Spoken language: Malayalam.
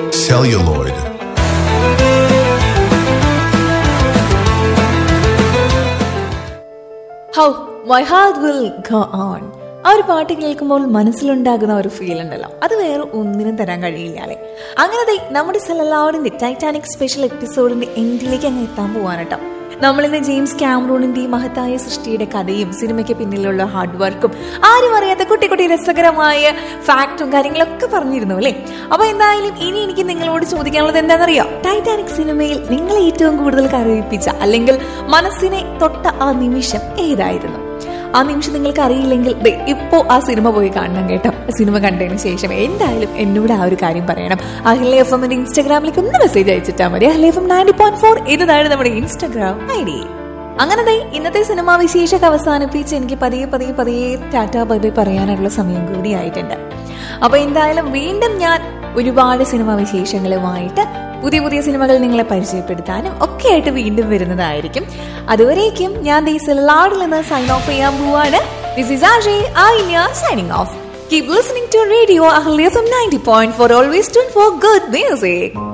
celluloid. How my heart will go on ആ ഒരു പാട്ട് കേൾക്കുമ്പോൾ മനസ്സിലുണ്ടാകുന്ന ഒരു ഫീൽ ഉണ്ടല്ലോ അത് വേറെ ഒന്നിനും തരാൻ കഴിയില്ലാലേ അങ്ങനെ ദേ നമ്മുടെ സെലലാവിഡിന്റെ ടൈറ്റാനിക് സ്പെഷ്യൽ എപ്പിസോഡിന്റെ എൻഡിലേക്ക് അങ്ങ് എത്താൻ പോവാനട്ടോ നമ്മളിന്ന് ജെയിംസ് ക്യാമറൂണിന്റെ ഈ മഹത്തായ സൃഷ്ടിയുടെ കഥയും സിനിമയ്ക്ക് പിന്നിലുള്ള ഹാർഡ് വർക്കും ആരും അറിയാത്ത കുട്ടി കുട്ടി രസകരമായ ഫാക്റ്റും കാര്യങ്ങളൊക്കെ പറഞ്ഞിരുന്നു അല്ലേ അപ്പൊ എന്തായാലും ഇനി എനിക്ക് നിങ്ങളോട് ചോദിക്കാനുള്ളത് എന്താണെന്നറിയോ ടൈറ്റാനിക് സിനിമയിൽ നിങ്ങളെ ഏറ്റവും കൂടുതൽ കരയിപ്പിച്ച അല്ലെങ്കിൽ മനസ്സിനെ തൊട്ട ആ നിമിഷം ഏതായിരുന്നു ആ നിമിഷം നിങ്ങൾക്ക് അറിയില്ലെങ്കിൽ ദേ ഇപ്പോ ആ സിനിമ പോയി കാണണം കേട്ടോ സിനിമ കണ്ടതിന് ശേഷം എന്തായാലും എന്നോട് ആ ഒരു കാര്യം പറയണം അഹ്ലെ എഫ് എമ്മിന്റെ ഇൻസ്റ്റാഗ്രാമിലേക്ക് ഒന്ന് മെസ്സേജ് അയച്ചിട്ടാൽ മതി Ahalia F M ninety point four എന്നതാണ് നമ്മുടെ ഇൻസ്റ്റാഗ്രാം ഐ ഡി അങ്ങനെ ദേ ഇന്നത്തെ സിനിമാ വിശേഷമൊക്കെ അവസാനിപ്പിച്ച് എനിക്ക് പതിയെ പതിയെ പതിയെ ടാറ്റ ബൈ ബൈ പറയാനുള്ള സമയം കൂടി ആയിട്ടുണ്ട് അപ്പൊ എന്തായാലും വീണ്ടും ഞാൻ ഒരുപാട് സിനിമാ വിശേഷങ്ങളുമായിട്ട് പുതിയ പുതിയ സിനിമകൾ നിങ്ങളെ പരിചയപ്പെടുത്താനും ഒക്കെ ആയിട്ട് വീണ്ടും വരുന്നതായിരിക്കും അതുവരേക്കും ഞാൻ ഈ സെല്ലാഡിൽ നിന്ന് സൈൻ ഓഫ് ചെയ്യാൻ പോവാണ് this is Ajay I signing off keep listening to radio Ahalia from ninety point four always tune for good music